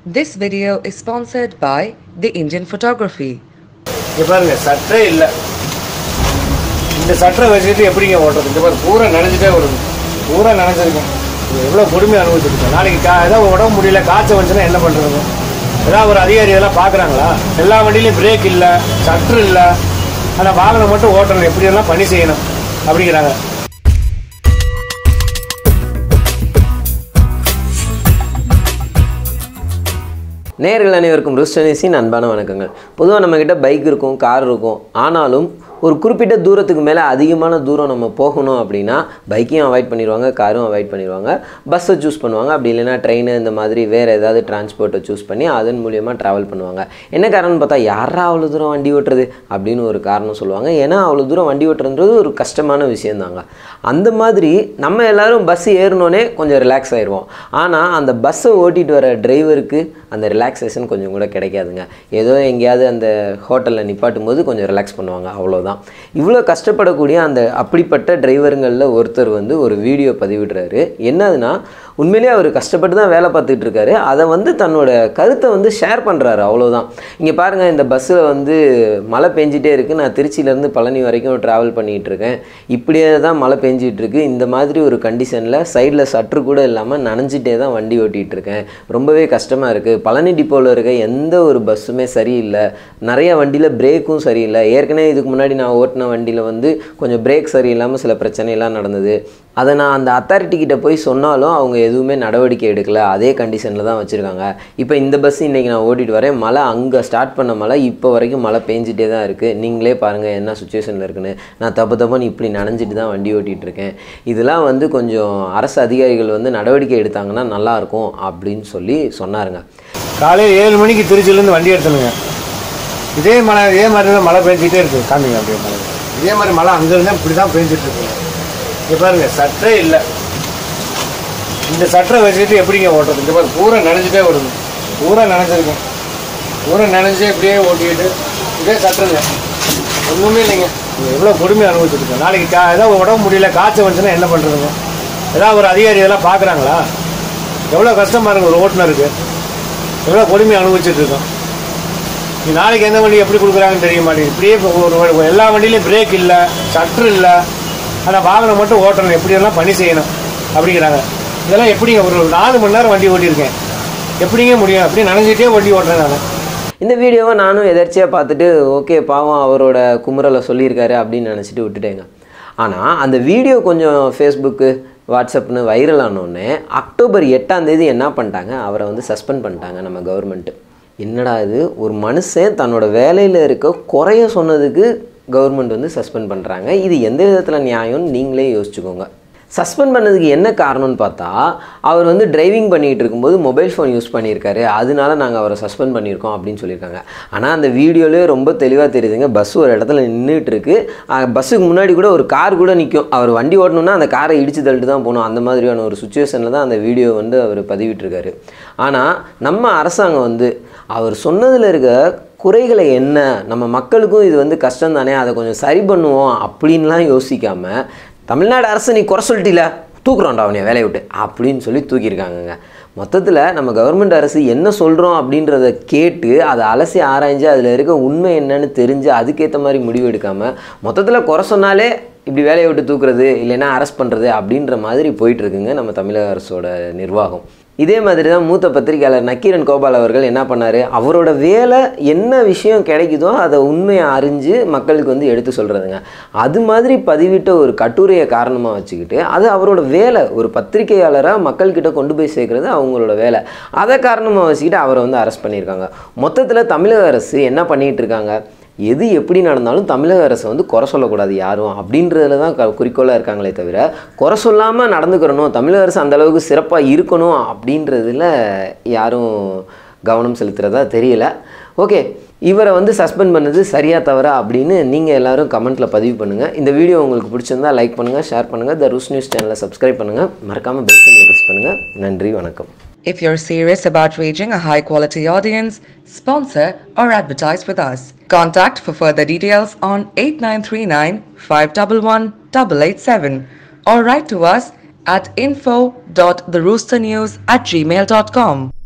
This video is sponsored by The Indian Photography. இங்க பாருங்க சட்டே இல்லை இந்த சட்டை வச்சுட்டு எப்படிங்க ஓட்டுறது இந்த பாரு பூரா நினைஞ்சிட்டே வருது பூரா நினைச்சிருக்கேன் இது எவ்வளோ கொடுமை அனுபவிச்சிருக்கேன் நாளைக்கு கா ஏதாவது உடம்பு முடியல காய்ச்சல் வந்துச்சுன்னா என்ன பண்ணுறது ஏதாவது ஒரு அதிகாரி இதெல்லாம் பார்க்குறாங்களா எல்லா வண்டியிலையும் பிரேக் இல்லை சட்ரு இல்லை ஆனால் வாகனம் மட்டும் ஓட்டணும் எப்படியெல்லாம் பணி செய்யணும் அப்படிங்கிறாங்க நேர்கள் அனைவருக்கும் ருஸ்டனிஸின் அன்பான வணக்கங்கள் பொதுவாக நம்மக்கிட்ட பைக் இருக்கும் கார் இருக்கும் ஆனாலும் ஒரு குறிப்பிட்ட தூரத்துக்கு மேலே அதிகமான தூரம் நம்ம போகணும் அப்படின்னா பைக்கையும் அவாய்ட் பண்ணிடுவாங்க காரும் அவாய்ட் பண்ணிடுவாங்க பஸ்ஸை சூஸ் பண்ணுவாங்க அப்படி இல்லைன்னா ட்ரெயின் இந்த மாதிரி வேறு ஏதாவது டிரான்ஸ்போர்ட்டை சூஸ் பண்ணி அதன் மூலியமாக ட்ராவல் பண்ணுவாங்க என்ன காரணம்னு பார்த்தா யாரா அவ்வளோ தூரம் வண்டி ஓட்டுறது அப்படின்னு ஒரு காரணம் சொல்லுவாங்க ஏன்னா அவ்வளோ தூரம் வண்டி ஓட்டுறதுன்றது ஒரு கஷ்டமான விஷயந்தாங்க அந்த மாதிரி நம்ம எல்லாரும் பஸ் ஏறினோன்னே கொஞ்சம் ரிலாக்ஸ் ஆயிடுவோம் ஆனால் அந்த பஸ்ஸை ஓட்டிட்டு வர டிரைவருக்கு அந்த ரிலாக்ஸேஷன் கொஞ்சம் கூட கிடைக்காதுங்க ஏதோ எங்கேயாவது அந்த ஹோட்டலில் நிப்பாட்டும் போது கொஞ்சம் ரிலாக்ஸ் பண்ணுவாங்க அவ்வளோதான் இவ்வளோ கஷ்டப்படக்கூடிய அந்த அப்படிப்பட்ட டிரைவருங்களில் ஒருத்தர் வந்து ஒரு வீடியோ பதிவிடுறாரு என்னதுன்னா உண்மையிலேயே அவர் கஷ்டப்பட்டு தான் வேலை பார்த்துட்டு இருக்காரு அதை வந்து தன்னோட கருத்தை வந்து ஷேர் பண்ணுறாரு அவ்வளோதான் இங்கே பாருங்கள் இந்த பஸ்ஸில் வந்து மழை பெஞ்சிட்டே இருக்குது நான் திருச்சியிலேருந்து பழனி வரைக்கும் ட்ராவல் பண்ணிகிட்டு இருக்கேன் இப்படியே தான் மழை பெஞ்சிட்டு இருக்கு இந்த மாதிரி ஒரு கண்டிஷனில் சைடில் சற்று கூட இல்லாமல் நனைஞ்சிட்டே தான் வண்டி ஓட்டிகிட்டு இருக்கேன் ரொம்பவே கஷ்டமாக இருக்குது பழனி டிப்போவில் இருக்க எந்த ஒரு பஸ்ஸுமே சரியில்லை நிறைய வண்டியில் பிரேக்கும் சரியில்லை ஏற்கனவே இதுக்கு முன்னாடி நான் ஓட்டின வண்டியில் வந்து கொஞ்சம் பிரேக் சரியில்லாமல் சில பிரச்சனைலாம் நடந்தது அதை நான் அந்த அத்தாரிட்டி கிட்ட போய் சொன்னாலும் அவங்க எதுவுமே நடவடிக்கை எடுக்கல அதே கண்டிஷனில் தான் வச்சுருக்காங்க இப்போ இந்த பஸ் இன்றைக்கி நான் ஓட்டிட்டு வரேன் மழை அங்கே ஸ்டார்ட் பண்ண மழை இப்போ வரைக்கும் மழை பெஞ்சிட்டே தான் இருக்குது நீங்களே பாருங்கள் என்ன சுச்சுவேஷனில் இருக்குன்னு நான் தப்பு தப்புன்னு இப்படி நனைஞ்சிட்டு தான் வண்டி ஓட்டிகிட்டு இருக்கேன் இதெல்லாம் வந்து கொஞ்சம் அரசு அதிகாரிகள் வந்து நடவடிக்கை எடுத்தாங்கன்னா நல்லாயிருக்கும் அப்படின்னு சொல்லி சொன்னாருங்க காலையில் ஏழு மணிக்கு திருச்சியிலேருந்து வண்டி எடுத்தனுங்க இதே மழை இதே மாதிரி தான் மழை பெஞ்சிட்டே இருக்குது காமிங்க அப்படியே மழை இதே மாதிரி மழை அங்கேருந்து இப்படி தான் பெஞ்சிட்டு இருக்குங்க இங்கே பாருங்க சட்டே இல்லை இந்த சட்டை வச்சுட்டு எப்படிங்க ஓட்டுறது இந்த மாதிரி பூரா நினைஞ்சிட்டே வருது பூரா நினைஞ்சிருக்கேன் பூரா நினைஞ்சே இப்படியே ஓட்டிக்கிட்டு இதே சட்டைங்க ஒன்றுமே இல்லைங்க இது எவ்வளோ கொடுமை அனுபவிச்சிருக்கேன் நாளைக்கு கா ஏதாவது உடம்பு முடியல காய்ச்சல் வந்துச்சுன்னா என்ன பண்ணுறதுங்க ஏதாவது ஒரு அதிகாரி இதெல்லாம் பார்க்குறாங்களா எவ்வளோ கஷ்டமாக இருக்கு ஒரு ஓட்டுநருக்கு எவ்வளோ கொடுமை அனுபவிச்சுட்டு இருக்கோம் நீ நாளைக்கு எந்த வண்டி எப்படி கொடுக்குறாங்கன்னு தெரிய மாட்டேங்குது இப்படியே இப்போ ஒரு வண்டி- எல்லா வண்டியிலையும் பிரேக் இல்லை சட்ரு இல்லை ஆனால் வாகனம் மட்டும் ஓட்டணும் எப்படியெல்லாம் பணி செய்யணும் அப்படிங்கிறாங்க இதெல்லாம் எப்படிங்க ஒரு நாலு மணி நேரம் வண்டி ஓட்டியிருக்கேன் எப்படிங்க முடியும் அப்படியே நனைஞ்சிட்டே வண்டி ஓட்டுறேன் நான் இந்த வீடியோவை நானும் எதர்ச்சியாக பார்த்துட்டு ஓகே பாவம் அவரோட குமுறலை சொல்லியிருக்காரு அப்படின்னு நினச்சிட்டு விட்டுட்டேங்க ஆனால் அந்த வீடியோ கொஞ்சம் ஃபேஸ்புக்கு வாட்ஸ்அப்னு வைரல் ஆனோடனே அக்டோபர் எட்டாம் தேதி என்ன பண்ணிட்டாங்க அவரை வந்து சஸ்பெண்ட் பண்ணிட்டாங்க நம்ம கவர்மெண்ட்டு என்னடா இது ஒரு மனுஷன் தன்னோட வேலையில் இருக்க குறைய சொன்னதுக்கு கவர்மெண்ட் வந்து சஸ்பெண்ட் பண்ணுறாங்க இது எந்த விதத்தில் நியாயம்னு நீங்களே யோசிச்சுக்கோங்க சஸ்பெண்ட் பண்ணதுக்கு என்ன காரணம்னு பார்த்தா அவர் வந்து டிரைவிங் பண்ணிகிட்டு இருக்கும்போது மொபைல் ஃபோன் யூஸ் பண்ணியிருக்காரு அதனால நாங்கள் அவரை சஸ்பெண்ட் பண்ணியிருக்கோம் அப்படின்னு சொல்லியிருக்காங்க ஆனால் அந்த வீடியோலேயே ரொம்ப தெளிவாக தெரியுதுங்க பஸ் ஒரு இடத்துல நின்றுட்டு இருக்கு அஹ் பஸ்ஸுக்கு முன்னாடி கூட ஒரு கார் கூட நிற்கும் அவர் வண்டி ஓட்டணும்னா அந்த காரை இடிச்சு தள்ளிட்டு தான் போகணும் அந்த மாதிரியான ஒரு சுச்சுவேஷனில் தான் அந்த வீடியோ வந்து அவர் பதிவிட்டிருக்காரு ஆனால் நம்ம அரசாங்கம் வந்து அவர் சொன்னதில் இருக்க குறைகளை என்ன நம்ம மக்களுக்கும் இது வந்து கஷ்டம் தானே அதை கொஞ்சம் சரி பண்ணுவோம் அப்படின்லாம் யோசிக்காமல் தமிழ்நாடு அரசு நீ குறை சொல்லிட்டில தூக்குறோம்டா அவனைய வேலையை விட்டு அப்படின்னு சொல்லி தூக்கியிருக்காங்கங்க மொத்தத்தில் நம்ம கவர்மெண்ட் அரசு என்ன சொல்கிறோம் அப்படின்றத கேட்டு அதை அலசி ஆராய்ஞ்சு அதில் இருக்க உண்மை என்னன்னு தெரிஞ்சு அதுக்கேற்ற மாதிரி முடிவு எடுக்காமல் மொத்தத்தில் குறை சொன்னாலே இப்படி வேலையை விட்டு தூக்குறது இல்லைன்னா அரெஸ்ட் பண்ணுறது அப்படின்ற மாதிரி போயிட்டு இருக்குங்க நம்ம தமிழக அரசோட நிர்வாகம் இதே மாதிரி தான் மூத்த பத்திரிகையாளர் நக்கீரன் கோபால் அவர்கள் என்ன பண்ணார் அவரோட வேலை என்ன விஷயம் கிடைக்குதோ அதை உண்மையை அறிஞ்சு மக்களுக்கு வந்து எடுத்து சொல்கிறதுங்க அது மாதிரி பதிவிட்ட ஒரு கட்டுரையை காரணமாக வச்சுக்கிட்டு அது அவரோட வேலை ஒரு பத்திரிகையாளராக மக்கள்கிட்ட கொண்டு போய் சேர்க்குறது அவங்களோட வேலை அதை காரணமாக வச்சுக்கிட்டு அவரை வந்து அரெஸ்ட் பண்ணியிருக்காங்க மொத்தத்தில் தமிழக அரசு என்ன பண்ணிகிட்டு இருக்காங்க எது எப்படி நடந்தாலும் தமிழக அரசை வந்து குறை சொல்லக்கூடாது யாரும் அப்படின்றதுல தான் க குறிக்கோளாக இருக்காங்களே தவிர குறை சொல்லாமல் நடந்துக்கிறணும் தமிழக அரசு அந்த அளவுக்கு சிறப்பாக இருக்கணும் அப்படின்றதுல யாரும் கவனம் செலுத்துகிறதா தெரியல ஓகே இவரை வந்து சஸ்பெண்ட் பண்ணது சரியா தவறா அப்படின்னு நீங்கள் எல்லாரும் கமெண்ட்டில் பதிவு பண்ணுங்கள் இந்த வீடியோ உங்களுக்கு பிடிச்சிருந்தா லைக் பண்ணுங்கள் ஷேர் பண்ணுங்கள் த ரூஸ் நியூஸ் சேனலை சப்ஸ்கிரைப் பண்ணுங்கள் மறக்காமல் பெல் சிம்பிள் ப்ரெஸ் பண்ணுங்கள் நன்றி வணக்கம் If you're serious about reaching a high quality audience, sponsor or advertise with us. Contact for further details on 8939 511 887 or write to us at info.theroosternews at gmail.com.